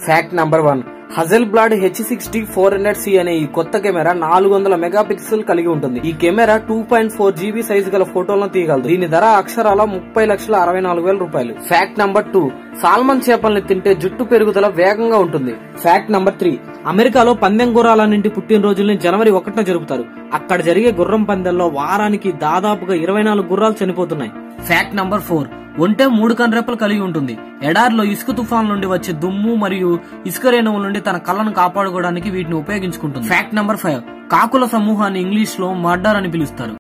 fact number one Hasselblad H sixty four hundred C అనే ఈ కొత్త camera నాలుగు వందల మెగా పిక్సెల్ కలిగి ఉంటుంది ఈ camera two point four GB size గల ఫోటోలను తీయగలదు దీని ధర అక్షరాల ముప్పై లక్షల అరవై నాలుగు వేల రూపాయలు ఫ్యాక్ట్ నంబర్ టూ సాల్మన్ చేపల్ని తింటే జుట్టు పెరుగుదల వేగంగా ఉంటుంది ఫ్యాక్ట్ నంబర్ త్రీ అమెరికాలో పందెం గుర్రాలన్నింటి పుట్టినరోజుల్ని జనవరి ఒకటిన జరుపుతారు అక్కడ జరిగే గుర్రం పందెంలో వారానికి దాదాపుగా ఇరవై నాలుగు గుర్రాలు చనిపోతున్నాయి ఫ్యాక్ట్ నంబర్ ఫోర్ ఒంటె మూడు కన్రెప్పలు కలిగి ఉంటుంది ఎడారిలో ఇసుక తుఫాన్ నుండి వచ్చే దుమ్ము మరియు ఇసుక రేణువుల నుండి తన కళ్ళను కాపాడుకోవడానికి వీటిని ఉపయోగించుకుంటుంది ఫ్యాక్ట్ నంబర్ ఫైవ్ కాకుల సమూహాన్ని ఇంగ్లీష్ లో మర్డర్ అని పిలుస్తారు